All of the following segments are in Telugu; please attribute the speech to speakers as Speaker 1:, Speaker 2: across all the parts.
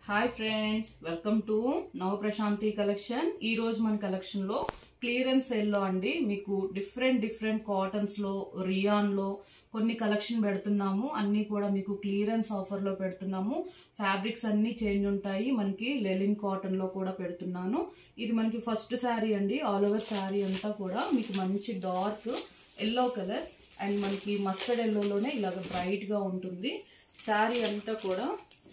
Speaker 1: హాయ్ ఫ్రెండ్స్ వెల్కమ్ టు నవ ప్రశాంతి కలెక్షన్ ఈ రోజు మన కలెక్షన్ లో క్లియరెన్స్ సేల్ లో అండి మీకు డిఫరెంట్ డిఫరెంట్ కాటన్స్ లో రియాన్ లో కొన్ని కలెక్షన్ పెడుతున్నాము అన్ని కూడా మీకు క్లియరెన్స్ ఆఫర్ లో పెడుతున్నాము ఫ్యాబ్రిక్స్ అన్ని చేంజ్ ఉంటాయి మనకి లెలిన్ కాటన్ లో కూడా పెడుతున్నాను ఇది మనకి ఫస్ట్ శారీ అండి ఆల్ ఓవర్ శారీ అంతా కూడా మీకు మంచి డార్క్ ఎల్లో కలర్ అండ్ మనకి మస్టర్డ్ ఎల్లోలోనే ఇలాగ బ్రైట్ గా ఉంటుంది శారీ అంతా కూడా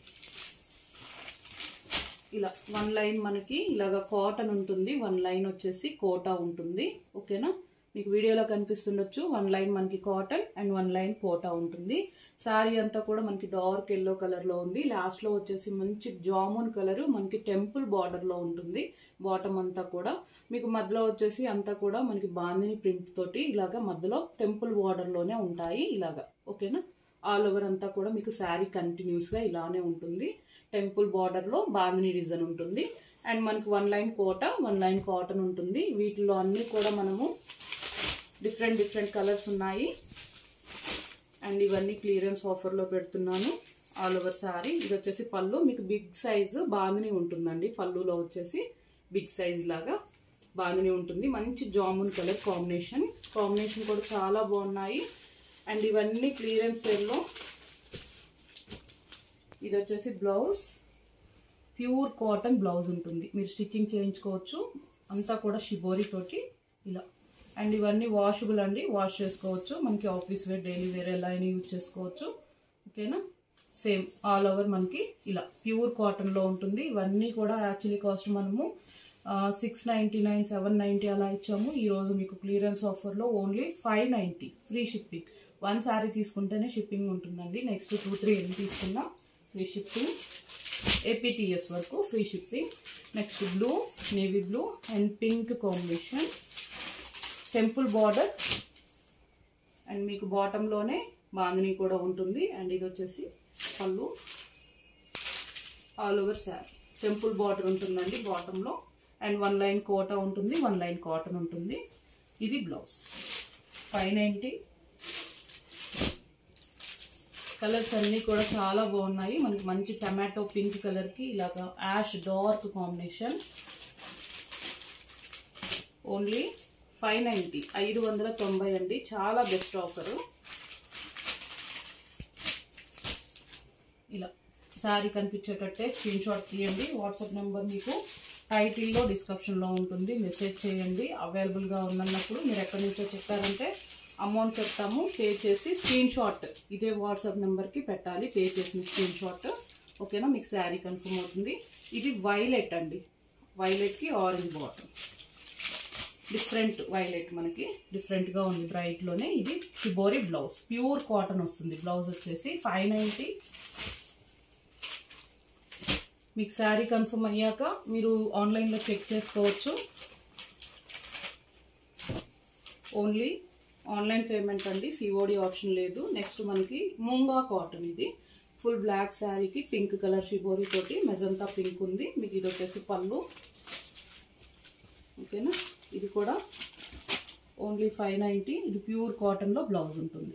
Speaker 1: ఇలా వన్ లైన్ మనకి ఇలాగ కాటన్ ఉంటుంది వన్ లైన్ వచ్చేసి కోటా ఉంటుంది ఓకేనా మీకు వీడియోలో కనిపిస్తుండొచ్చు వన్ లైన్ మనకి cotton and one line Kota ఉంటుంది శారీ అంతా కూడా మనకి డార్క్ ఎల్లో కలర్ లో ఉంది లాస్ట్ లో వచ్చేసి మంచి జామున్ కలర్ మనకి టెంపుల్ బార్డర్ లో ఉంటుంది బాటమ్ అంతా కూడా మీకు మధ్యలో వచ్చేసి అంతా కూడా మనకి బాందిని ప్రింట్ తోటి ఇలాగా మధ్యలో టెంపుల్ బార్డర్ లోనే ఉంటాయి ఇలాగా ఓకేనా ఆల్ ఓవర్ అంతా కూడా మీకు శారీ కంటిన్యూస్ గా ఇలానే ఉంటుంది టెంపుల్ బార్డర్ లో బాందిని డిజైన్ ఉంటుంది అండ్ మనకి one line Kota one line cotton ఉంటుంది వీటిలో అన్ని కూడా మనము డిఫరెంట్ డిఫరెంట్ కలర్స్ ఉన్నాయి అండ్ ఇవన్నీ క్లియరెన్స్ ఆఫర్లో పెడుతున్నాను ఆల్ ఓవర్ శారీ ఇది వచ్చేసి పళ్ళు మీకు బిగ్ సైజ్ బాందిని ఉంటుందండి పళ్ళులో వచ్చేసి బిగ్ సైజ్ లాగా బాందిని ఉంటుంది మంచి జామున్ కలర్ కాంబినేషన్ కాంబినేషన్ కూడా చాలా బాగున్నాయి అండ్ ఇవన్నీ క్లియరెన్స్ సేల్లో ఇది వచ్చేసి బ్లౌజ్ ప్యూర్ కాటన్ బ్లౌజ్ ఉంటుంది మీరు స్టిచ్చింగ్ చేయించుకోవచ్చు అంతా కూడా షిబోరి తోటి ఇలా అండ్ ఇవన్నీ వాషబుల్ అండి వాష్ చేసుకోవచ్చు మనకి ఆఫీస్ వేర్ డైలీ వేర్ ఎలా అయినా యూజ్ చేసుకోవచ్చు ఓకేనా సేమ్ ఆల్ ఓవర్ మనకి ఇలా ప్యూర్ కాటన్లో ఉంటుంది ఇవన్నీ కూడా యాక్చువల్లీ కాస్ట్ మనము six ninety nine seven ninety అలా ఇచ్చాము ఈరోజు మీకు క్లియరెన్స్ ఆఫర్లో only five ninety free shipping one sari తీసుకుంటేనే షిప్పింగ్ ఉంటుందండి నెక్స్ట్ టూ త్రీ ఎన్ని తీసుకున్నా ఫ్రీ షిప్పింగ్ ఏపీటీఎస్ వరకు free shipping next blue navy blue and pink combination temple border and మీకు బాటంలోనే బాందిని కూడా ఉంటుంది అండ్ ఇది వచ్చేసి pallu all over sari temple border ఉంటుందండి బాటంలో అండ్ వన్ లైన్ కోట ఉంటుంది వన్ లైన్ కాటన్ ఉంటుంది ఇది బ్లౌజ్ ఫైవ్ నైంటీ కలర్స్ అన్నీ కూడా చాలా బాగున్నాయి మనకి మంచి టమాటో పింక్ కలర్కి ఇలాగా ash dark combination only five ninety ఐదు వందల తొంభై అండి చాలా బెస్ట్ ఆఫరు ఇలా శారీ కనిపించేటట్టే స్క్రీన్ షాట్ తీయండి వాట్సాప్ నెంబర్ మీకు టైటిల్లో డిస్క్రిప్షన్లో ఉంటుంది మెసేజ్ చేయండి అవైలబుల్గా ఉన్నప్పుడు మీరు ఎక్కడి నుంచో చెప్పారంటే అమౌంట్ చెప్తాము పే చేసి స్క్రీన్ షాట్ ఇదే వాట్సాప్ నెంబర్కి పెట్టాలి పే చేసిన స్క్రీన్ షాట్ ఓకేనా మీకు శారీ కన్ఫర్మ్ అవుతుంది ఇది వైలెట్ అండి వైలెట్కి ఆరెంజ్ బాటమ్ డిఫరెంట్ వైలెట్ మనకి డిఫరెంట్గా ఉంది బ్రైట్లోనే ఇది షిబోరి బ్లౌజ్ ప్యూర్ కాటన్ వస్తుంది బ్లౌజ్ వచ్చేసి ఫైవ్ నైంటీ మీకు శారీ కన్ఫర్మ్ అయ్యాక మీరు ఆన్లైన్లో చెక్ చేసుకోవచ్చు ఓన్లీ ఆన్లైన్ పేమెంట్ అండి సిఓడి ఆప్షన్ లేదు నెక్స్ట్ మనకి మూంగా కాటన్ ఇది ఫుల్ బ్లాక్ శారీకి పింక్ కలర్ షిబోరి తోటి మెజంతా పింక్ ఉంది మీకు ఇది వచ్చేసి పళ్ళు ఓకేనా ఇది కూడా ఓన్లీ ఫైవ్ నైంటీ ఇది ప్యూర్ కాటన్లో బ్లౌజ్ ఉంటుంది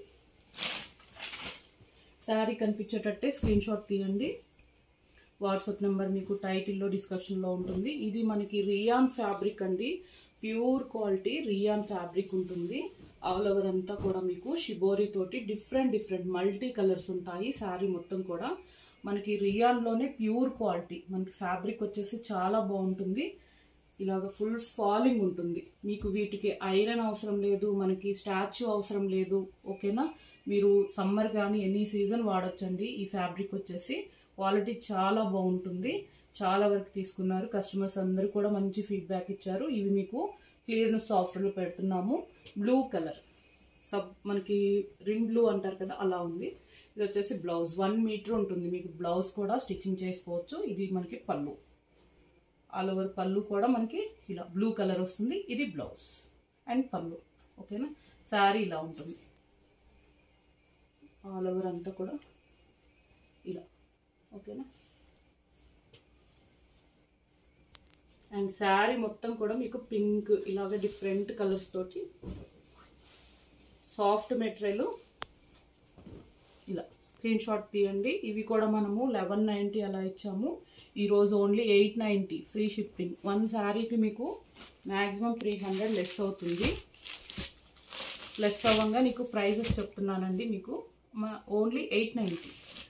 Speaker 1: శారీ కనిపించేటట్టే స్క్రీన్ షాట్ తీయండి వాట్సాప్ నెంబర్ మీకు టైటిల్లో డిస్కషన్లో ఉంటుంది ఇది మనకి రియాన్ ఫ్యాబ్రిక్ అండి ప్యూర్ క్వాలిటీ రియాన్ ఫ్యాబ్రిక్ ఉంటుంది ఆల్ ఓవర్ అంతా కూడా మీకు షిబోరి తోటి డిఫరెంట్ డిఫరెంట్ మల్టీ కలర్స్ ఉంటాయి శారీ మొత్తం కూడా మనకి రియాన్లోనే ప్యూర్ క్వాలిటీ మనకి ఫ్యాబ్రిక్ వచ్చేసి చాలా బాగుంటుంది ఇలాగ ఫుల్ ఫాలింగ్ ఉంటుంది మీకు వీటికి ఐరన్ అవసరం లేదు మనకి స్టాచ్యూ అవసరం లేదు ఓకేనా మీరు సమ్మర్ కానీ ఎనీ సీజన్ వాడచ్చండి ఈ ఫ్యాబ్రిక్ వచ్చేసి క్వాలిటీ చాలా బాగుంటుంది చాలా వరకు తీసుకున్నారు కస్టమర్స్ అందరూ కూడా మంచి ఫీడ్బ్యాక్ ఇచ్చారు ఇవి మీకు క్లియర్నెస్ ఆఫర్లో పెడుతున్నాము బ్లూ కలర్ సబ్ మనకి రిన్ బ్లూ అంటారు కదా అలా ఉంది ఇది వచ్చేసి బ్లౌజ్ వన్ మీటర్ ఉంటుంది మీకు బ్లౌజ్ కూడా స్టిచ్చింగ్ చేసుకోవచ్చు ఇది మనకి పళ్ళు ఆల్ ఓవర్ పళ్ళు కూడా మనకి ఇలా బ్లూ కలర్ వస్తుంది ఇది బ్లౌజ్ అండ్ పళ్ళు ఓకేనా శారీ ఇలా ఉంటుంది ఆల్ ఓవర్ అంతా కూడా ఇలా ఓకేనా అండ్ శారీ మొత్తం కూడా మీకు పింక్ ఇలాగ డిఫరెంట్ కలర్స్ తోటి సాఫ్ట్ మెటీరియల్ ఇలా స్క్రీన్ షాట్ తీయండి ఇవి కూడా మనము లెవెన్ నైంటీ అలా ఇచ్చాము ఈరోజు only eight ninety free shipping one శారీకి మీకు మ్యాక్సిమం త్రీ హండ్రెడ్ లెస్ అవుతుంది లెస్ అవ్వంగా నీకు ప్రైజెస్ చెప్తున్నానండి మీకు మా ఓన్లీ ఎయిట్ నైంటీ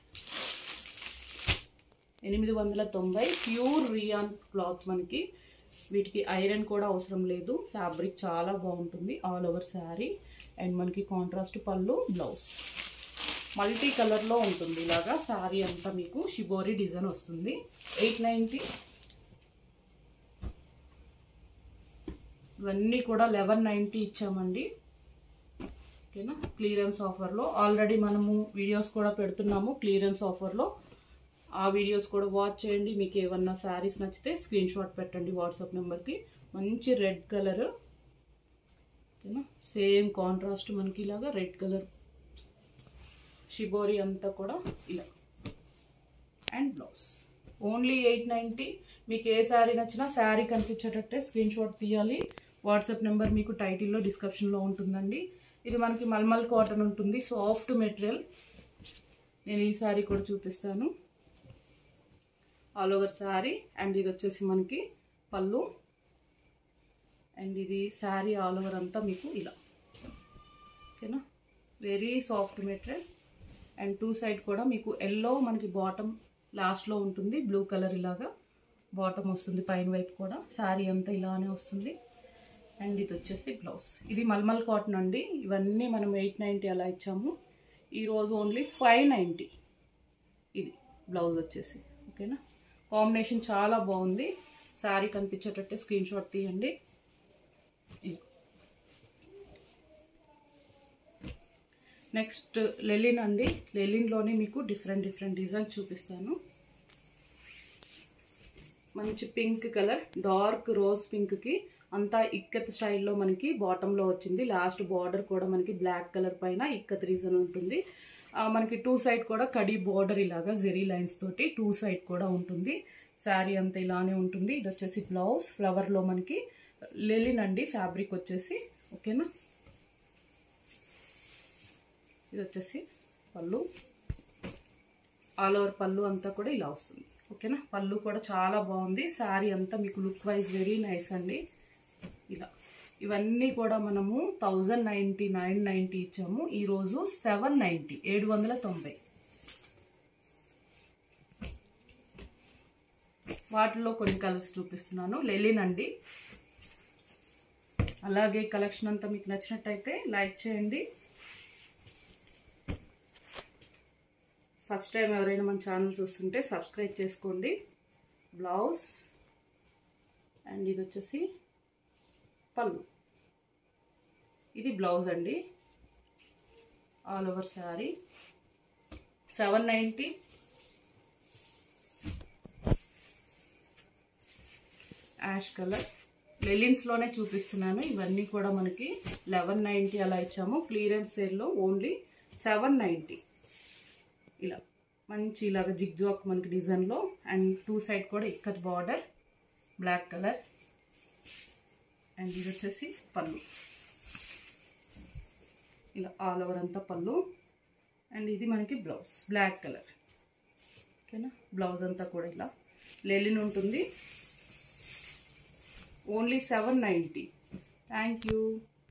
Speaker 1: ఎనిమిది వందల తొంభై ప్యూర్ రియాన్ క్లాత్ మనకి వీటికి ఐరన్ కూడా అవసరం లేదు ఫ్యాబ్రిక్ చాలా బాగుంటుంది ఆల్ ఓవర్ శారీ అండ్ మనకి కాంట్రాస్ట్ పళ్ళు బ్లౌజ్ మల్టీ కలర్లో ఉంటుంది ఇలాగా శారీ అంతా మీకు షిబోరి డిజైన్ వస్తుంది ఎయిట్ నైంటీ ఇవన్నీ కూడా లెవెన్ నైంటీ ఇచ్చామండి ఓకేనా క్లియరెన్స్ ఆఫర్లో ఆల్రెడీ మనము వీడియోస్ కూడా పెడుతున్నాము క్లియరెన్స్ ఆఫర్లో ఆ వీడియోస్ కూడా వాచ్ చేయండి మీకు ఏమన్నా శారీస్ నచ్చితే స్క్రీన్ షాట్ పెట్టండి వాట్సాప్ నెంబర్కి మంచి రెడ్ కలర్ ఓకేనా సేమ్ కాంట్రాస్ట్ మనకి ఇలాగా రెడ్ కలర్ షిబోరి అంతా కూడా ఇలా and blouse only eight ninety మీకు ఏ శారీ నచ్చినా శారీ కనిపించేటట్టే స్క్రీన్ షాట్ తీయాలి వాట్సాప్ నెంబర్ మీకు టైటిల్లో డిస్క్రిప్షన్లో ఉంటుందండి ఇది మనకి మల్మల్ కాటన్ ఉంటుంది సాఫ్ట్ మెటీరియల్ నేను ఈ శారీ కూడా చూపిస్తాను ఆల్ ఓవర్ శారీ అండ్ ఇది వచ్చేసి మనకి పళ్ళు అండ్ ఇది శారీ ఆల్ ఓవర్ అంతా మీకు ఇలా ఓకేనా very soft material and two side కూడా మీకు ఎల్లో మనకి బాటమ్ లాస్ట్లో ఉంటుంది బ్లూ కలర్ ఇలాగా బాటమ్ వస్తుంది పైన వైపు కూడా శారీ అంతా ఇలానే వస్తుంది అండ్ ఇది వచ్చేసి బ్లౌజ్ ఇది మల్మల్ కాటన్ అండి ఇవన్నీ మనం ఎయిట్ నైంటీ అలా ఇచ్చాము ఈరోజు ఓన్లీ ఫైవ్ నైంటీ ఇది బ్లౌజ్ వచ్చేసి ఓకేనా కాంబినేషన్ చాలా బాగుంది శారీ కనిపించేటట్టే స్క్రీన్ షాట్ తీయండి ఇది నెక్స్ట్ లెలిన్ అండి లెలిన్లోనే మీకు డిఫరెంట్ డిఫరెంట్ డిజైన్ చూపిస్తాను మంచి పింక్ కలర్ డార్క్ రోజ్ పింక్కి అంతా ఇక్కత్ స్టైల్లో మనకి బాటంలో వచ్చింది లాస్ట్ బార్డర్ కూడా మనకి బ్లాక్ కలర్ పైన ఇక్కత్ రీజన్ ఉంటుంది ఆ, మనకి టూ సైడ్ కూడా కడి బార్డర్ ఇలాగా జెరీ లైన్స్ తోటి టూ సైడ్ కూడా ఉంటుంది శారీ అంతా ఇలానే ఉంటుంది ఇది వచ్చేసి బ్లౌజ్ ఫ్లవర్లో మనకి లెలిన్ అండి ఫ్యాబ్రిక్ వచ్చేసి ఓకేనా ఇది వచ్చేసి పళ్ళు ఆల్ ఓవర్ పళ్ళు అంతా కూడా ఇలా వస్తుంది ఓకేనా పళ్ళు కూడా చాలా బాగుంది శారీ అంతా మీకు లుక్ వైజ్ వెరీ నైస్ అండి ఇలా ఇవన్నీ కూడా మనము థౌజండ్ నైంటీ నైన్ నైంటీ ఇచ్చాము ఈరోజు సెవెన్ నైంటీ ఏడు వందల తొంభై వాటిలో కొన్ని కలర్స్ చూపిస్తున్నాను లెలిన్ అండి అలాగే కలెక్షన్ అంతా మీకు నచ్చినట్టయితే లైక్ చేయండి ఫస్ట్ టైం ఎవరైనా మన ఛానల్ చూస్తుంటే సబ్స్క్రైబ్ చేసుకోండి బ్లౌజ్ అండ్ ఇది వచ్చేసి పళ్ళు ఇది బ్లౌజ్ అండి all over sari seven ninety ash colour లెలిన్స్లోనే చూపిస్తున్నాను ఇవన్నీ కూడా మనకి లెవెన్ నైంటీ అలా ఇచ్చాము క్లియరెన్స్ సేల్లో ఓన్లీ సెవెన్ నైంటీ ఇలా మంచి ఇలాగ జిగ్ జాక్ మనకి డిజైన్లో అండ్ టూ సైడ్ కూడా ikat border black colour and ఇది వచ్చేసి పళ్ళు ఇలా ఆల్ ఓవర్ అంతా పళ్ళు అండ్ ఇది మనకి బ్లౌజ్ బ్లాక్ కలర్ ఓకేనా బ్లౌజ్ అంతా కూడా ఇలా లెలిన్ ఉంటుంది only seven ninety thank you